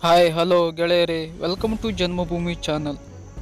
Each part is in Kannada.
ಹಾಯ್ ಹಲೋ ಗೆಳೆಯರೇ ವೆಲ್ಕಮ್ ಟು ಜನ್ಮಭೂಮಿ ಚಾನಲ್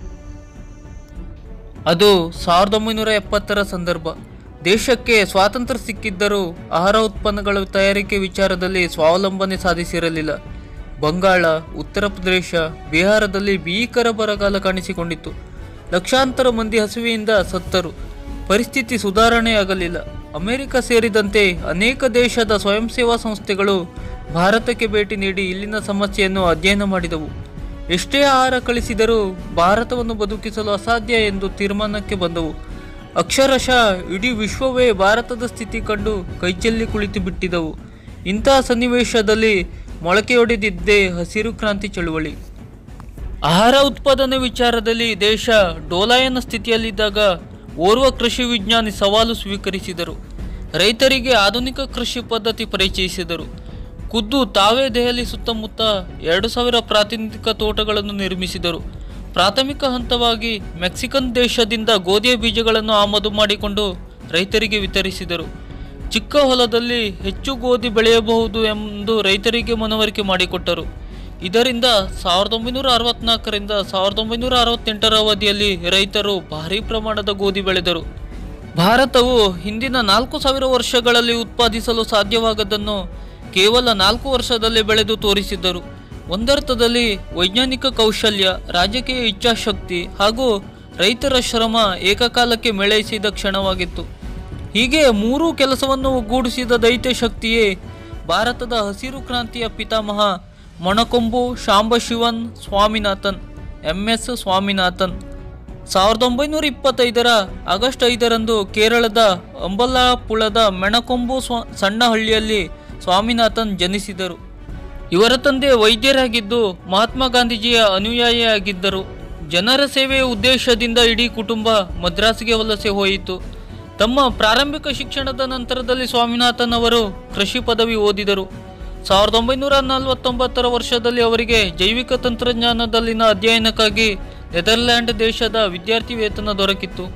ಅದು ಸಾವಿರದ ಒಂಬೈನೂರ ಎಪ್ಪತ್ತರ ಸಂದರ್ಭ ದೇಶಕ್ಕೆ ಸ್ವಾತಂತ್ರ್ಯ ಸಿಕ್ಕಿದ್ದರೂ ಆಹಾರ ಉತ್ಪನ್ನಗಳ ತಯಾರಿಕೆ ವಿಚಾರದಲ್ಲಿ ಸ್ವಾವಲಂಬನೆ ಸಾಧಿಸಿರಲಿಲ್ಲ ಬಂಗಾಳ ಉತ್ತರ ಪ್ರದೇಶ ಬಿಹಾರದಲ್ಲಿ ಭೀಕರ ಬರಗಾಲ ಕಾಣಿಸಿಕೊಂಡಿತ್ತು ಲಕ್ಷಾಂತರ ಮಂದಿ ಹಸಿವೆಯಿಂದ ಸತ್ತರು ಪರಿಸ್ಥಿತಿ ಸುಧಾರಣೆಯಾಗಲಿಲ್ಲ ಅಮೆರಿಕ ಸೇರಿದಂತೆ ಅನೇಕ ದೇಶದ ಸ್ವಯಂ ಸೇವಾ ಸಂಸ್ಥೆಗಳು ಭಾರತಕ್ಕೆ ಭೇಟಿ ನೀಡಿ ಇಲ್ಲಿನ ಸಮಸ್ಯೆಯನ್ನು ಅಧ್ಯಯನ ಮಾಡಿದವು ಎಷ್ಟೇ ಆಹಾರ ಕಳಿಸಿದರೂ ಭಾರತವನ್ನು ಬದುಕಿಸಲು ಅಸಾಧ್ಯ ಎಂದು ತೀರ್ಮಾನಕ್ಕೆ ಬಂದವು ಅಕ್ಷರಶಃ ಇಡೀ ವಿಶ್ವವೇ ಭಾರತದ ಸ್ಥಿತಿ ಕಂಡು ಕೈಚೆಲ್ಲಿ ಕುಳಿತು ಬಿಟ್ಟಿದವು ಇಂತಹ ಸನ್ನಿವೇಶದಲ್ಲಿ ಮೊಳಕೆಯೊಡೆದಿದ್ದೇ ಹಸಿರು ಕ್ರಾಂತಿ ಚಳುವಳಿ ಆಹಾರ ಉತ್ಪಾದನೆ ವಿಚಾರದಲ್ಲಿ ದೇಶ ಡೋಲಾಯನ ಸ್ಥಿತಿಯಲ್ಲಿದ್ದಾಗ ಓರ್ವ ಕೃಷಿ ವಿಜ್ಞಾನಿ ಸವಾಲು ಸ್ವೀಕರಿಸಿದರು ರೈತರಿಗೆ ಆಧುನಿಕ ಕೃಷಿ ಪದ್ಧತಿ ಪರಿಚಯಿಸಿದರು ಖುದ್ದು ತಾವೇ ದೆಹಲಿ ಸುತ್ತಮುತ್ತ ಎರಡು ಸಾವಿರ ಪ್ರಾತಿನಿಧಿಕ ತೋಟಗಳನ್ನು ನಿರ್ಮಿಸಿದರು ಪ್ರಾಥಮಿಕ ಹಂತವಾಗಿ ಮೆಕ್ಸಿಕನ್ ದೇಶದಿಂದ ಗೋಧಿಯ ಬೀಜಗಳನ್ನು ಆಮದು ಮಾಡಿಕೊಂಡು ರೈತರಿಗೆ ವಿತರಿಸಿದರು ಚಿಕ್ಕ ಹೊಲದಲ್ಲಿ ಹೆಚ್ಚು ಗೋಧಿ ಬೆಳೆಯಬಹುದು ಎಂದು ರೈತರಿಗೆ ಮನವರಿಕೆ ಮಾಡಿಕೊಟ್ಟರು ಇದರಿಂದ ಸಾವಿರದ ಒಂಬೈನೂರ ಅರವತ್ನಾಲ್ಕರಿಂದ ಸಾವಿರದ ಒಂಬೈನೂರ ಅರವತ್ತೆಂಟರ ಅವಧಿಯಲ್ಲಿ ರೈತರು ಭಾರೀ ಪ್ರಮಾಣದ ಗೋಧಿ ಬೆಳೆದರು ಭಾರತವು ಹಿಂದಿನ ನಾಲ್ಕು ಸಾವಿರ ವರ್ಷಗಳಲ್ಲಿ ಉತ್ಪಾದಿಸಲು ಸಾಧ್ಯವಾಗದನ್ನು ಕೇವಲ ನಾಲ್ಕು ವರ್ಷದಲ್ಲಿ ಬೆಳೆದು ತೋರಿಸಿದ್ದರು ಒಂದರ್ಥದಲ್ಲಿ ವೈಜ್ಞಾನಿಕ ಕೌಶಲ್ಯ ರಾಜಕೀಯ ಇಚ್ಛಾಶಕ್ತಿ ಹಾಗೂ ರೈತರ ಶ್ರಮ ಏಕಕಾಲಕ್ಕೆ ಮೇಳೈಸಿದ ಕ್ಷಣವಾಗಿತ್ತು ಹೀಗೆ ಮೂರೂ ಕೆಲಸವನ್ನು ಒಗ್ಗೂಡಿಸಿದ ದೈತ್ಯ ಶಕ್ತಿಯೇ ಭಾರತದ ಹಸಿರು ಕ್ರಾಂತಿಯ ಪಿತಾಮಹ ಮೊಣಕೊಂಬು ಶಾಂಬಶಿವನ್ ಸ್ವಾಮಿನಾಥನ್ ಎಂ ಎಸ್ ಸ್ವಾಮಿನಾಥನ್ ಸಾವಿರದ ಒಂಬೈನೂರ ಇಪ್ಪತ್ತೈದರ ಆಗಸ್ಟ್ ಐದರಂದು ಕೇರಳದ ಅಂಬಲಾಪುಳದ ಮೆಣಕೊಂಬು ಸ್ವ ಸಣ್ಣ ಹಳ್ಳಿಯಲ್ಲಿ ಸ್ವಾಮಿನಾಥನ್ ಜನಿಸಿದರು ಇವರ ತಂದೆ ವೈದ್ಯರಾಗಿದ್ದು ಮಹಾತ್ಮ ಗಾಂಧೀಜಿಯ ಅನುಯಾಯಿಯಾಗಿದ್ದರು ಜನರ ಸೇವೆಯ ಉದ್ದೇಶದಿಂದ ಇಡೀ ಕುಟುಂಬ ಮದ್ರಾಸಿಗೆ ವಲಸೆ ಹೋಯಿತು ತಮ್ಮ ಪ್ರಾರಂಭಿಕ ಶಿಕ್ಷಣದ ನಂತರದಲ್ಲಿ ಸ್ವಾಮಿನಾಥನ್ ಅವರು ಕೃಷಿ ಪದವಿ ಓದಿದರು ಸಾವಿರದ ಒಂಬೈನೂರ ನಲವತ್ತೊಂಬತ್ತರ ವರ್ಷದಲ್ಲಿ ಅವರಿಗೆ ಜೈವಿಕ ತಂತ್ರಜ್ಞಾನದಲ್ಲಿನ ಅಧ್ಯಯನಕ್ಕಾಗಿ ನೆದರ್ಲ್ಯಾಂಡ್ ದೇಶದ ವಿದ್ಯಾರ್ಥಿ ವೇತನ ದೊರಕಿತ್ತು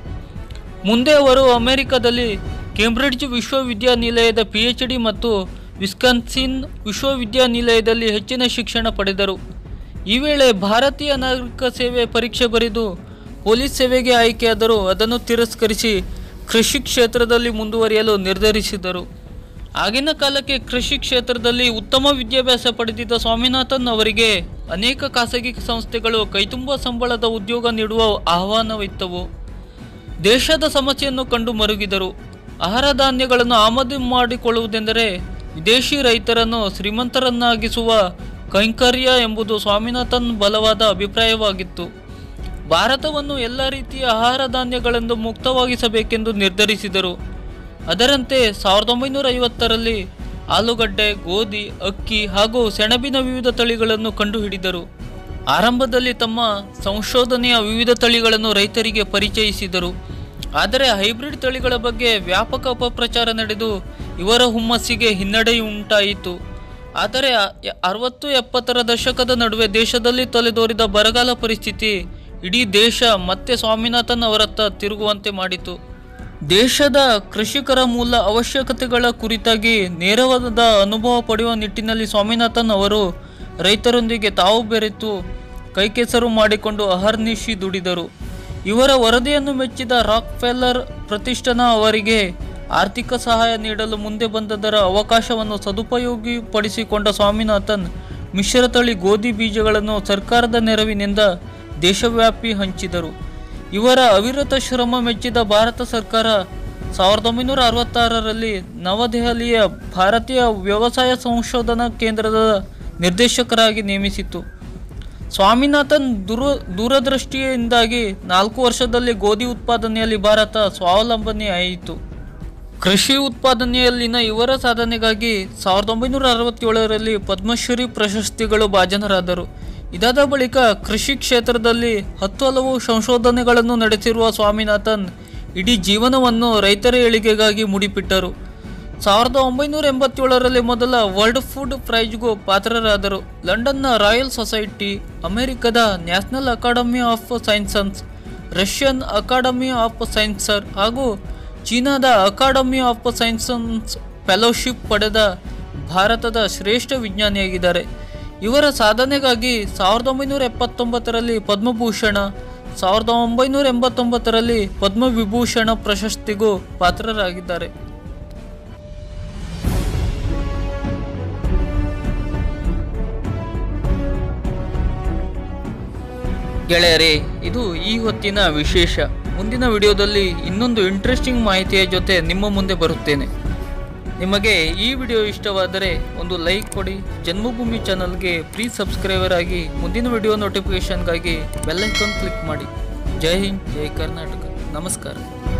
ಮುಂದೆ ಅವರು ಅಮೆರಿಕದಲ್ಲಿ ಕೇಂಬ್ರಿಡ್ಜ್ ವಿಶ್ವವಿದ್ಯಾನಿಲಯದ ಪಿ ಎಚ್ ಡಿ ಮತ್ತು ವಿಸ್ಕನ್ಸಿನ್ ವಿಶ್ವವಿದ್ಯಾನಿಲಯದಲ್ಲಿ ಹೆಚ್ಚಿನ ಶಿಕ್ಷಣ ಪಡೆದರು ಈ ವೇಳೆ ಭಾರತೀಯ ನಾಗರಿಕ ಸೇವೆ ಪರೀಕ್ಷೆ ಬರೆದು ಪೊಲೀಸ್ ಸೇವೆಗೆ ಆಯ್ಕೆಯಾದರೂ ಅದನ್ನು ತಿರಸ್ಕರಿಸಿ ಕೃಷಿ ಕ್ಷೇತ್ರದಲ್ಲಿ ಮುಂದುವರಿಯಲು ನಿರ್ಧರಿಸಿದರು ಆಗಿನ ಕಾಲಕ್ಕೆ ಕೃಷಿ ಕ್ಷೇತ್ರದಲ್ಲಿ ಉತ್ತಮ ವಿದ್ಯಾಭ್ಯಾಸ ಪಡೆದಿದ್ದ ಸ್ವಾಮಿನಾಥನ್ ಅವರಿಗೆ ಅನೇಕ ಖಾಸಗಿ ಸಂಸ್ಥೆಗಳು ಕೈತುಂಬ ಸಂಬಳದ ಉದ್ಯೋಗ ನೀಡುವ ಆಹ್ವಾನವಿತ್ತವು ದೇಶದ ಸಮಸ್ಯೆಯನ್ನು ಕಂಡು ಮರುಗಿದರು ಆಹಾರ ಧಾನ್ಯಗಳನ್ನು ಆಮದು ಮಾಡಿಕೊಳ್ಳುವುದೆಂದರೆ ವಿದೇಶಿ ರೈತರನ್ನು ಶ್ರೀಮಂತರನ್ನಾಗಿಸುವ ಕೈಂಕರ್ಯ ಎಂಬುದು ಸ್ವಾಮಿನಾಥನ್ ಬಲವಾದ ಅಭಿಪ್ರಾಯವಾಗಿತ್ತು ಭಾರತವನ್ನು ಎಲ್ಲ ರೀತಿಯ ಆಹಾರ ಧಾನ್ಯಗಳಿಂದ ಮುಕ್ತವಾಗಿಸಬೇಕೆಂದು ನಿರ್ಧರಿಸಿದರು ಅದರಂತೆ ಸಾವಿರದ ಒಂಬೈನೂರ ಐವತ್ತರಲ್ಲಿ ಆಲೂಗಡ್ಡೆ ಗೋಧಿ ಅಕ್ಕಿ ಹಾಗೂ ಸೆಣಬಿನ ವಿವಿಧ ತಳಿಗಳನ್ನು ಕಂಡುಹಿಡಿದರು ಆರಂಭದಲ್ಲಿ ತಮ್ಮ ಸಂಶೋಧನೆಯ ವಿವಿಧ ತಳಿಗಳನ್ನು ರೈತರಿಗೆ ಪರಿಚಯಿಸಿದರು ಆದರೆ ಹೈಬ್ರಿಡ್ ತಳಿಗಳ ಬಗ್ಗೆ ವ್ಯಾಪಕ ಅಪಪ್ರಚಾರ ನಡೆದು ಇವರ ಹುಮ್ಮಸ್ಸಿಗೆ ಹಿನ್ನಡೆಯುಂಟಾಯಿತು ಆದರೆ ಅ- ಅರವತ್ತು ಎಪ್ಪತ್ತರ ದಶಕದ ನಡುವೆ ದೇಶದಲ್ಲಿ ತಲೆದೋರಿದ ಬರಗಾಲ ಪರಿಸ್ಥಿತಿ ಇಡೀ ದೇಶ ಮತ್ತೆ ಸ್ವಾಮಿನಾಥನ್ ಅವರತ್ತ ತಿರುಗುವಂತೆ ಮಾಡಿತು ದೇಶದ ಕೃಷಿಕರ ಮೂಲ ಅವಶ್ಯಕತೆಗಳ ಕುರಿತಾಗಿ ನೇರವಾದ ಅನುಭವ ಪಡೆಯುವ ನಿಟ್ಟಿನಲ್ಲಿ ಸ್ವಾಮಿನಾಥನ್ ಅವರು ರೈತರೊಂದಿಗೆ ತಾವು ಬೆರೆತು ಕೈಕೆಸರು ಮಾಡಿಕೊಂಡು ಅಹರ್ನಿಶಿ ದುಡಿದರು ಇವರ ವರದಿಯನ್ನು ಮೆಚ್ಚಿದ ರಾಕ್ ಫೆಲ್ಲರ್ ಪ್ರತಿಷ್ಠಾನ ಅವರಿಗೆ ಆರ್ಥಿಕ ಸಹಾಯ ನೀಡಲು ಮುಂದೆ ಬಂದದರ ಅವಕಾಶವನ್ನು ಸದುಪಯೋಗಪಡಿಸಿಕೊಂಡ ಸ್ವಾಮಿನಾಥನ್ ಮಿಶ್ರತಳಿ ಗೋಧಿ ಬೀಜಗಳನ್ನು ಸರ್ಕಾರದ ನೆರವಿನಿಂದ ದೇಶವ್ಯಾಪಿ ಹಂಚಿದರು ಇವರ ಅವಿರತ ಶ್ರಮ ಮೆಚ್ಚಿದ ಭಾರತ ಸರ್ಕಾರ ಸಾವಿರದ ಒಂಬೈನೂರ ಅರವತ್ತಾರರಲ್ಲಿ ನವದೆಹಲಿಯ ಭಾರತೀಯ ವ್ಯವಸಾಯ ಸಂಶೋಧನಾ ಕೇಂದ್ರದ ನಿರ್ದೇಶಕರಾಗಿ ನೇಮಿಸಿತು ಸ್ವಾಮಿನಾಥನ್ ದೂರ ದೂರದೃಷ್ಟಿಯಿಂದಾಗಿ ನಾಲ್ಕು ವರ್ಷದಲ್ಲಿ ಗೋಧಿ ಉತ್ಪಾದನೆಯಲ್ಲಿ ಭಾರತ ಸ್ವಾವಲಂಬನೆಯಾಯಿತು ಕೃಷಿ ಉತ್ಪಾದನೆಯಲ್ಲಿನ ಇವರ ಸಾಧನೆಗಾಗಿ ಸಾವಿರದ ಒಂಬೈನೂರ ಅರವತ್ತೇಳರಲ್ಲಿ ಪದ್ಮಶ್ರೀ ಪ್ರಶಸ್ತಿಗಳು ಭಾಜನರಾದರು ಇದಾದ ಬಳಿಕ ಕೃಷಿ ಕ್ಷೇತ್ರದಲ್ಲಿ ಹತ್ತು ಹಲವು ಸಂಶೋಧನೆಗಳನ್ನು ನಡೆಸಿರುವ ಸ್ವಾಮಿನಾಥನ್ ಇಡೀ ಜೀವನವನ್ನು ರೈತರ ಏಳಿಗೆಗಾಗಿ ಮುಡಿಪಿಟ್ಟರು ಸಾವಿರದ ಒಂಬೈನೂರ ಎಂಬತ್ತೇಳರಲ್ಲಿ ಮೊದಲ ವರ್ಲ್ಡ್ ಫುಡ್ ಪ್ರೈಜ್ಗೂ ಪಾತ್ರರಾದರು ಲಂಡನ್ನ ರಾಯಲ್ ಸೊಸೈಟಿ ಅಮೆರಿಕದ national academy of sciences Russian academy of sciences ಹಾಗೂ ಚೀನಾದ ಅಕಾಡೆಮಿ ಆಫ್ ಸೈನ್ಸಸ್ ಫೆಲೋಶಿಪ್ ಪಡೆದ ಭಾರತದ ಶ್ರೇಷ್ಠ ವಿಜ್ಞಾನಿಯಾಗಿದ್ದಾರೆ ಇವರ ಸಾಧನೆಗಾಗಿ ಸಾವಿರದ ಒಂಬೈನೂರ ಎಪ್ಪತ್ತೊಂಬತ್ತರಲ್ಲಿ ಪದ್ಮಭೂಷಣ ಸಾವಿರದ ಒಂಬೈನೂರ ಎಂಬತ್ತೊಂಬತ್ತರಲ್ಲಿ ಪದ್ಮವಿಭೂಷಣ ಪ್ರಶಸ್ತಿಗೂ ಪಾತ್ರರಾಗಿದ್ದಾರೆ ಗೆಳೆಯರೇ ಇದು ಈ ಹೊತ್ತಿನ ವಿಶೇಷ ಮುಂದಿನ ವಿಡಿಯೋದಲ್ಲಿ ಇನ್ನೊಂದು ಇಂಟ್ರೆಸ್ಟಿಂಗ್ ಮಾಹಿತಿಯ ಜೊತೆ ನಿಮ್ಮ ಮುಂದೆ ಬರುತ್ತೇನೆ ನಿಮಗೆ ಈ ವಿಡಿಯೋ ಇಷ್ಟವಾದರೆ ಒಂದು ಲೈಕ್ ಕೊಡಿ ಜನ್ಮಭೂಮಿ ಚಾನಲ್ಗೆ ಪ್ಲೀಸ್ ಸಬ್ಸ್ಕ್ರೈಬರ್ ಆಗಿ ಮುಂದಿನ ವಿಡಿಯೋ ನೋಟಿಫಿಕೇಷನ್ಗಾಗಿ ಬೆಲ್ಲೈಕಾನ್ ಕ್ಲಿಕ್ ಮಾಡಿ ಜೈ ಹಿಂದ್ ಜೈ ಕರ್ನಾಟಕ ನಮಸ್ಕಾರ